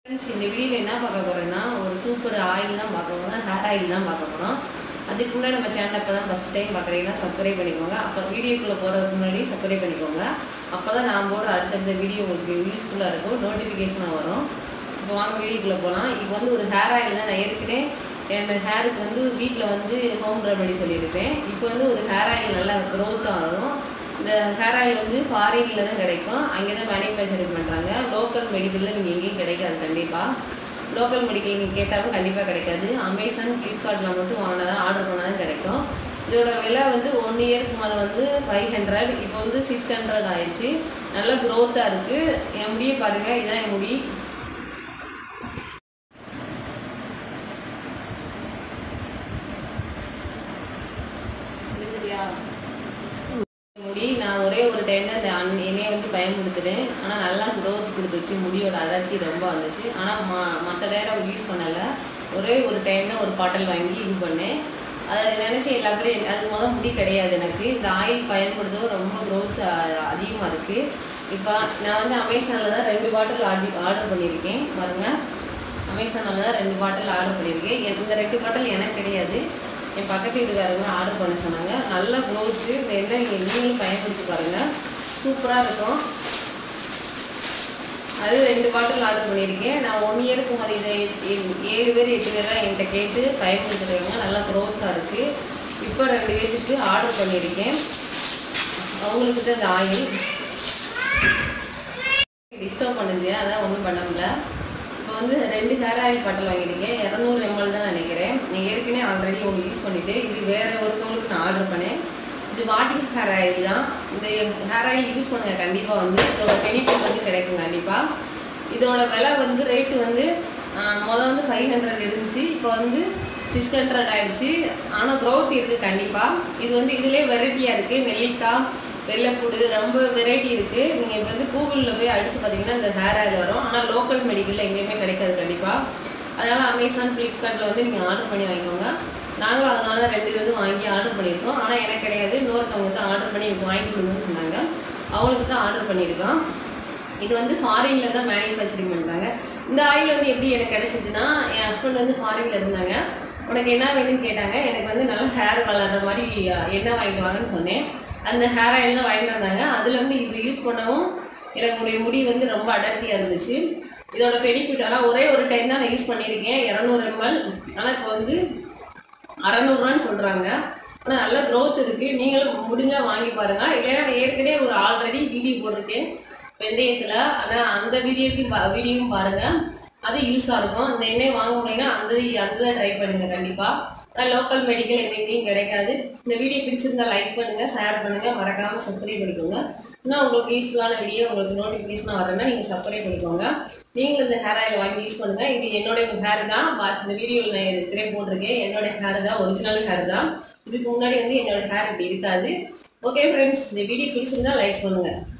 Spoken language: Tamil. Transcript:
ஃப்ரெண்ட்ஸ் இந்த வீடியோவில் என்ன பார்க்க போகிறோன்னா ஒரு சூப்பர் ஆயில் தான் பார்க்க போகிறோம் ஹேர் ஆயில் தான் பார்க்க போகிறோம் அதுக்கு முன்னாடி நம்ம சேனல் இப்போ தான் ஃபஸ்ட் டைம் பார்க்குறீங்கன்னா சப்ஸ்கிரைப் பண்ணிக்கோங்க அப்போ வீடியோக்குள்ளே போகிறதுக்கு முன்னாடி சப்ஸ்கிரைப் பண்ணிக்கோங்க அப்போ தான் நான் போடுற அடுத்தடுத்த வீடியோ உங்களுக்கு யூஸ்ஃபுல்லாக இருக்கும் நோட்டிஃபிகேஷனாக வரும் இப்போ வாங்க வீடியோக்குள்ளே போகலாம் இப்போ வந்து ஒரு ஹேர் ஆயில் தான் நான் ஏற்கனவே என் ஹேருக்கு வந்து வீட்டில் வந்து ஹோம் ரெமடி சொல்லியிருப்பேன் இப்போ வந்து ஒரு ஹேர் ஆயில் நல்லா க்ரோத் ஆகும் இந்த ஹேர் ஆயில் வந்து ஃபாரினில் தான் கிடைக்கும் அங்கே தான் மேனுஃபேக்சரிங் பண்ணுறாங்க லோக்கல் மெடிக்கலில் நீங்கள் எங்கேயும் கிடைக்காது கண்டிப்பாக லோக்கல் மெடிக்கல் நீங்கள் கேட்டாலும் கண்டிப்பாக கிடைக்காது அமேசான் ஃப்ளிப்கார்ட்டில் மட்டும் வாங்கினா தான் ஆர்டர் பண்ணால் தான் கிடைக்கும் இதோட விலை வந்து ஒன் இயருக்கு மேலே வந்து ஃபைவ் ஹண்ட்ரட் இப்போ வந்து சிக்ஸ் ஹண்ட்ரட் ஆயிடுச்சு நல்ல க்ரோத்தாக இருக்குது என் முடியை பாருங்கள் இதான் என் முடி புரியுதுலையா? முடி நான் ஒரே ஒரு டைம் தான் இந்த அன் எண்ணெயை வந்து பயன்படுத்தினேன் ஆனால் நல்லா க்ரோத் கொடுத்துச்சு முடியோட அடர்த்தி ரொம்ப வந்துச்சு ஆனால் ம மற்ற டைம் யூஸ் பண்ணலை ஒரே ஒரு டைம் தான் ஒரு பாட்டில் வாங்கி இது பண்ணேன் அதை நினச்சி எல்லா பேரும் அது முதல் முடி கிடையாது எனக்கு இந்த ஆயில் பயன்படுத்தவும் ரொம்ப க்ரோத் அதிகமாக இருக்குது இப்போ நான் வந்து அமேசானில் தான் ரெண்டு பாட்டில் ஆர்டர் ஆர்டர் பண்ணியிருக்கேன் பாருங்க அமேசானில் தான் ரெண்டு பாட்டில் ஆர்டர் பண்ணியிருக்கேன் எ- இந்த ரெண்டு பாட்டில் எனக்கு கிடையாது என் பக்கத்து வீட்டுக்காரங்க ஆர்டர் பண்ண சொன்னாங்க நல்ல க்ளோத்ஸு இந்த எண்ணெய் நீங்கள் நீங்களும் பயன்படுத்தி பாருங்கள் சூப்பராக இருக்கும் அது ரெண்டு பாட்டில் ஆர்டர் பண்ணியிருக்கேன் நான் ஒன் இயருக்கு முதல் இதை ஏ- ஏழு பேர் எட்டு பேர் தான் என்கிட்ட கேட்டு பயன்படுத்துகிறாங்க நல்லா க்ரோத்தாக இருக்குது இப்போ ரெண்டு பேர்த்துக்கு ஆர்டர் பண்ணியிருக்கேன் அவங்களுக்கு தான் இந்த ஆயில் டிஸ்டர்ப் பண்ணுது அதான் ஒன்றும் பண்ண முடியல இப்போ வந்து ரெண்டு ஹேர் ஆயில் பாட்டில் வாங்கியிருக்கேன் இரநூறு எம்எல் தான் நினைக்கிறேன் நான் ஏற்கனவே ஆல்ரெடி ஒன்று யூஸ் பண்ணிட்டு இது வேற ஒருத்தவங்களுக்கு நான் ஆர்டர் பண்ணேன் இது வாட்டிங் ஹேர் ஆயில் தான் இந்த ஹேர் ஆயில் யூஸ் பண்ணுங்க கண்டிப்பாக வந்து இதோட பெனிஃபிட் வந்து கிடைக்கும் கண்டிப்பாக இதோட விலை வந்து ரேட்டு வந்து ஆஹ், முதல்ல வந்து ஃபைவ் ஹண்ட்ரட் இருந்துச்சு இப்போ வந்து சிக்ஸ் ஹண்ட்ரட் ஆயிடுச்சு ஆனால் க்ரோத் இருக்குது கண்டிப்பாக இது வந்து இதுலேயே வெரைட்டியாக இருக்குது நெல்லிக்காய் வெள்ளைப்பூடு ரொம்ப வெரைட்டி இருக்குது நீங்கள் இப்போ வந்து கூகுளில் போய் அடித்து பார்த்தீங்கன்னா இந்த ஹேர் ஆயில் வரும் ஆனால் லோக்கல் மெடிக்கலில் எங்கேயுமே கிடைக்காது கண்டிப்பாக அதனால் அமேசான் ஃப்ளிப்கார்ட்டில் வந்து நீங்கள் ஆர்டர் பண்ணி வாங்கிக்கோங்க நாங்களும் அதனால தான் ரெண்டு இது வாங்கி ஆர்டர் பண்ணியிருக்கோம் ஆனால் எனக்கு கிடையாது இன்னொருத்தவங்க தான் ஆர்டர் பண்ணி எனக்கு வாங்கி கொடுங்கன்னு சொன்னாங்க அவங்களுக்கு தான் ஆர்டர் பண்ணியிருக்கோம் இது வந்து ஃபாரின்ல தான் மேனுஃபேக்சரிங் பண்ணுறாங்க இந்த ஆயில் வந்து எப்படி எனக்கு கிடைச்சிச்சுன்னா என் ஹஸ்பண்ட் வந்து ஃபாரின்ல இருந்தாங்க உனக்கு என்ன வேணும்னு கேட்டாங்க எனக்கு வந்து நல்ல ஹேர் வளர்ற மாதிரி அஹ், எண்ணெய் வாங்கிட்டு வாங்கன்னு சொன்னேன் அந்த ஹேர் ஆயில் தான் வாங்கிட்டு வந்தாங்க அதில் வந்து இது யூஸ் பண்ணவும் எனக்கு முடி வந்து ரொம்ப அடர்த்தியாக இருந்துச்சு இதோட பெனிஃபிட் ஆனால் ஒரே ஒரு டைம் தான் நான் யூஸ் பண்ணியிருக்கேன் இரநூறு எம்எல் ஆனால் இப்போ வந்து அறநூறுவான்னு சொல்கிறாங்க ஆனால் நல்ல க்ரோத் இருக்குது நீங்களும் முடிஞ்சால் வாங்கி பாருங்கள் இல்லைன்னா நான் ஏற்கனவே ஒரு ஆல்ரெடி வீடியோ போட்டிருக்கேன் வெந்தயத்தில் ஆனால் அந்த வீடியோக்கும் பா வீடியோவும் பாருங்கள் அது யூஸாக இருக்கும் இந்த எண்ணெய் வாங்க முடியும்னா அந்த அந்த ட்ரை பண்ணுங்க கண்டிப்பாக ஆனால் லோக்கல் மெடிக்கல் எங்கேயும் கிடைக்காது இந்த வீடியோ பிடிச்சிருந்தா லைக் பண்ணுங்கள் ஷேர் பண்ணுங்கள் மறக்காமல் சப்ஸ்கிரைப் பண்ணிக்கோங்க இன்னும் உங்களுக்கு யூஸ்ஃபுல்லான வீடியோ உங்களுக்கு நோட்டிஃபிகேஷன் வரணும்னா நீங்கள் சப்ஸ்கிரைப் பண்ணிக்கோங்க நீங்களும் இந்த ஹேர் ஆயில் வாங்கி யூஸ் பண்ணுங்க இது என்னோட ஹேர் தான் பா- இந்த வீடியோவில் நான் இருக்கிறே போட்டிருக்கேன் என்னோட ஹேர் தான் ஒரிஜினல் ஹேர் தான் இதுக்கு முன்னாடி வந்து என்னோட ஹேர் இப்படி இருக்காது ஓகே ஃப்ரெண்ட்ஸ் இந்த வீடியோ பிடிச்சிருந்தா லைக் பண்ணுங்க